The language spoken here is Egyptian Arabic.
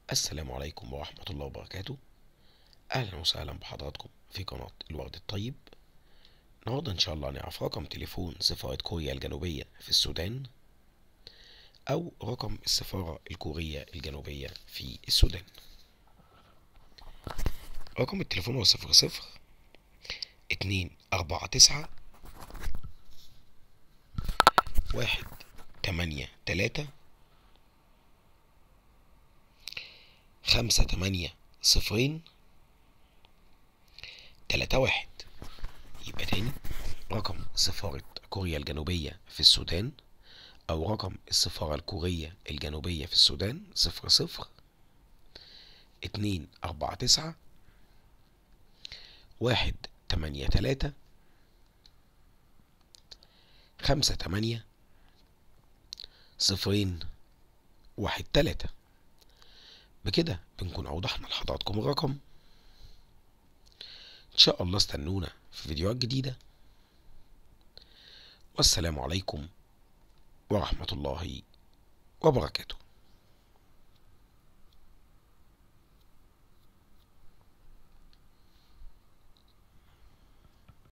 السلام عليكم ورحمة الله وبركاته أهلا وسهلا بحضراتكم في قناة الورد الطيب النهاردة إن شاء الله هنعرف رقم تليفون سفارة كوريا الجنوبية في السودان أو رقم السفارة الكورية الجنوبية في السودان رقم التليفون هو صفر صفر اتنين أربعة تسعة واحد تمانية تلاتة خمسة تمانية صفرين تلاتة واحد يبقى تاني رقم سفارة كوريا الجنوبية في السودان أو رقم السفارة الكورية الجنوبية في السودان صفر صفر اتنين أربعة تسعة واحد تمانية تلاتة خمسة تمانية صفرين واحد تلاتة بكده بنكون أوضحنا لحضراتكم الرقم إن شاء الله استنونا في فيديوهات جديدة والسلام عليكم ورحمة الله وبركاته